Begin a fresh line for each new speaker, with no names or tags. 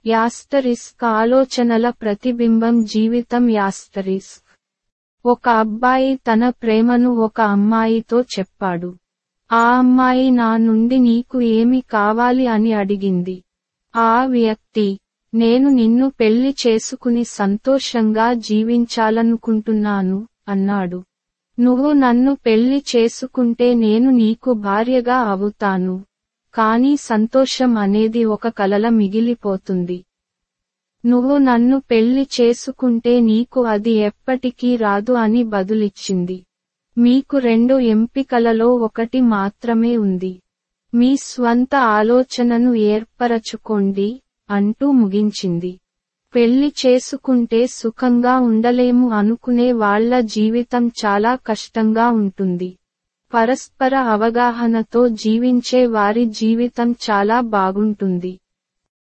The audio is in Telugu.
యాస్టరిస్క్ ఆలోచనల ప్రతిబింబం జీవితం యాస్టరిస్క్ ఒక అబ్బాయి తన ప్రేమను ఒక అమ్మాయితో చెప్పాడు ఆ అమ్మాయి నా నుండి నీకు ఏమి కావాలి అని అడిగింది ఆ వ్యక్తి నేను నిన్ను పెళ్లి చేసుకుని సంతోషంగా జీవించాలనుకుంటున్నాను అన్నాడు నువ్వు నన్ను పెళ్లి చేసుకుంటే నేను నీకు భార్యగా అవుతాను కానీ సంతోషం అనేది ఒక కలల మిగిలిపోతుంది నువ్వు నన్ను పెళ్లి చేసుకుంటే నీకు అది ఎప్పటికీ రాదు అని బదులిచ్చింది మీకు రెండు ఎంపికలలో ఒకటి మాత్రమే ఉంది మీ స్వంత ఆలోచనను ఏర్పరచుకోండి అంటూ ముగించింది పెళ్లి చేసుకుంటే సుఖంగా ఉండలేము అనుకునే వాళ్ల జీవితం చాలా కష్టంగా ఉంటుంది పరస్పర అవగాహనతో జీవించే వారి జీవితం చాలా బాగుంటుంది